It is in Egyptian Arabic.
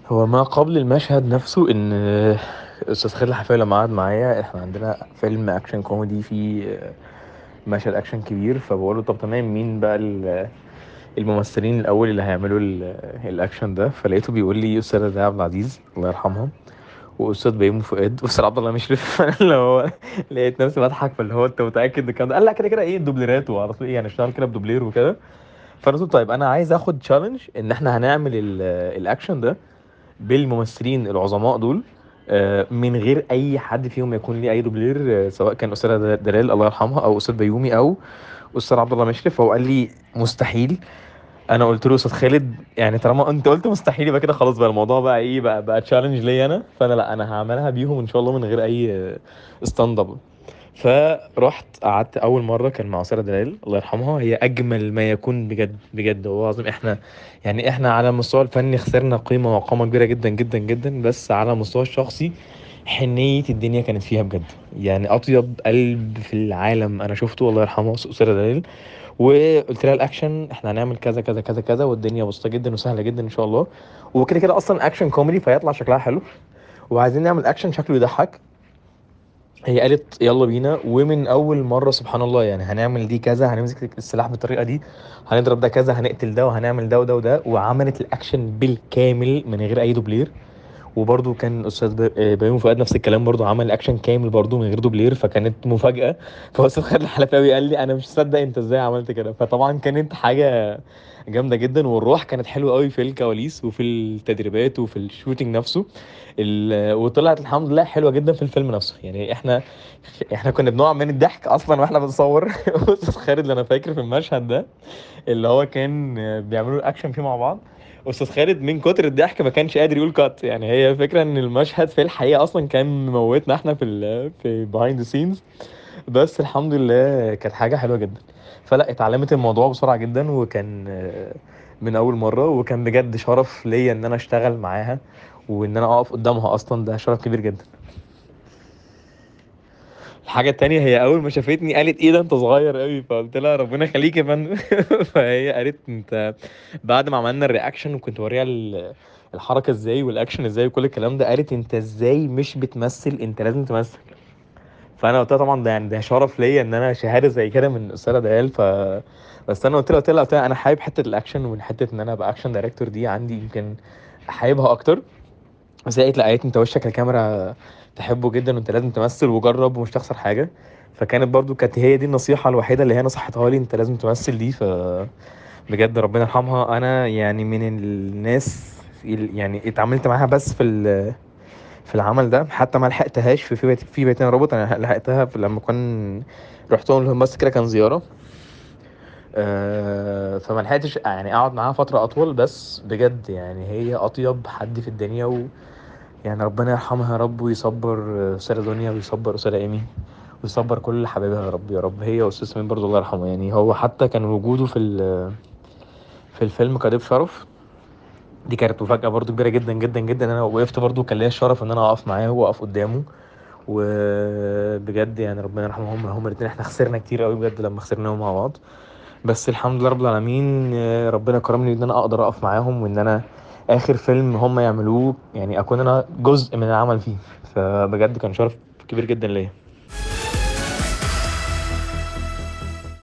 هو ما قبل المشهد نفسه ان استاذ خالد الحفاوي لما قعد معايا احنا عندنا فيلم اكشن كوميدي فيه مشهد اكشن كبير فبقول له طب تمام مين بقى ال- الممثلين الاول اللي هيعملوا ال- الاكشن ده فلقيته بيقول لي استاذ رضا عبد العزيز الله يرحمها واستاذ بيومي فؤاد واستاذ عبد الله مشرف فانا اللي هو لقيت نفسي بضحك فاللي هو انت متاكد ان الكلام ده قال لا كده كده ايه الدوبليرات وعرفت ايه يعني اشتغل كده بدوبلير وكده فانا قلت طيب انا عايز اخد تشالنج ان احنا هنعمل ال- الاكشن ده بالممثلين العظماء دول آه، من غير اي حد فيهم يكون ليه اي دوبلير آه، سواء كان استاذه دلال الله يرحمها او استاذ بيومي او استاذ عبد الله مشرف فهو قال لي مستحيل انا قلت له استاذ خالد يعني طالما انت قلت مستحيل يبقى كده خلاص بقى الموضوع بقى ايه بقى بقى تشالنج ليا انا فانا لا انا هعملها بيهم ان شاء الله من غير اي ستاند اب فرحت قعدت اول مره كان مع ساره دلال الله يرحمها هي اجمل ما يكون بجد بجد والله العظيم احنا يعني احنا على المستوى الفني خسرنا قيمه وقامه كبيره جدا جدا جدا بس على المستوى الشخصي حنيه الدنيا كانت فيها بجد يعني اطيب قلب في العالم انا شفته الله يرحمه ساره دلال وقلت لها الاكشن احنا هنعمل كذا كذا كذا كذا والدنيا بسيطه جدا وسهله جدا ان شاء الله وكده كده اصلا اكشن كوميدي فهيطلع شكلها حلو وعايزين نعمل اكشن شكله يضحك هي قالت يلا بينا ومن اول مره سبحان الله يعني هنعمل دي كذا هنمسك السلاح بالطريقه دي هنضرب ده كذا هنقتل ده وهنعمل ده وده وده وعملت الاكشن بالكامل من غير اي دوبلير وبرده كان استاذ ب- آه، بيومي فؤاد نفس الكلام برده عمل اكشن كامل برده من غير دوبلير فكانت مفاجاه فاستاذ خالد الحلفاوي قال لي انا مش مصدق انت ازاي عملت كده فطبعا كانت حاجه جامده جدا والروح كانت حلوه قوي في الكواليس وفي التدريبات وفي الشوتينج نفسه ال- وطلعت الحمد لله حلوه جدا في الفيلم نفسه يعني احنا احنا كنا بنقع من الضحك اصلا واحنا بنصور استاذ خالد اللي انا فاكر في المشهد ده اللي هو كان بيعملوا اكشن فيه مع بعض استاذ خالد من كتر الضحك ما كانش قادر يقول كات يعني هي الفكره ان المشهد في الحقيقه اصلا كان مموتنا احنا في ال في بيهايند ذا سينز بس الحمد لله كانت حاجه حلوه جدا فلا اتعلمت الموضوع بسرعه جدا وكان آه، من اول مره وكان بجد شرف ليا ان انا اشتغل معاها وان انا اقف قدامها اصلا ده شرف كبير جدا الحاجة التانية هي أول ما شافتني قالت إيه ده أنت صغير أوي فقلت لها ربنا يخليك يا فندم فهي قالت أنت بعد ما عملنا الرياكشن وكنت وريها ال- الحركة إزاي والأكشن إزاي وكل الكلام ده قالت أنت إزاي مش بتمثل أنت لازم تمثل فأنا قلت لها طبعا ده يعني ده شرف ليا إن أنا شهادة زي كده من أستاذة ديال ف بس أنا قلت لها قلت لها قلت لها أنا حابب حتة الأكشن وحتة إن أنا أبقى أكشن دايركتور دي عندي يمكن حاببها أكتر بس هي قالت لا قالت انت وشك الكاميرا تحبه جدا وانت لازم تمثل وجرب ومش تخسر حاجه فكانت برضو كانت هي دي النصيحه الوحيده اللي هي نصحتها لي انت لازم تمثل دي ف بجد ربنا يرحمها انا يعني من الناس ال- يعني اتعاملت معاها بس في ال- في العمل ده حتى ما لحقتهاش في في بيت في بيتين رابط انا لحقتها في لما كان رحت لهم بس كده كان زياره آه، فما لحقتش يعني اقعد معاها فتره اطول بس بجد يعني هي اطيب حد في الدنيا و يعني ربنا يرحمها يا رب ويصبر أستاذة دنيا ويصبر أستاذة إيمي ويصبر كل حبايبها يا رب يا رب هي وأستاذ سمير برضه الله يرحمه يعني هو حتى كان وجوده في ال- في الفيلم كضيف شرف دي كانت مفاجأة برضه كبيرة جدا جدا جدا أنا وقفت برضه كان ليا الشرف إن أنا أقف معاه وأقف قدامه وبجد يعني ربنا يرحمهم هما الاتنين احنا خسرنا كتير قوي بجد لما خسرناهم مع بعض بس الحمد لله رب العالمين آه، ربنا كرمني ان انا اقدر اقف معاهم وان انا اخر فيلم هم يعملوه يعني اكون انا جزء من العمل فيه فبجد كان شرف كبير جدا ليا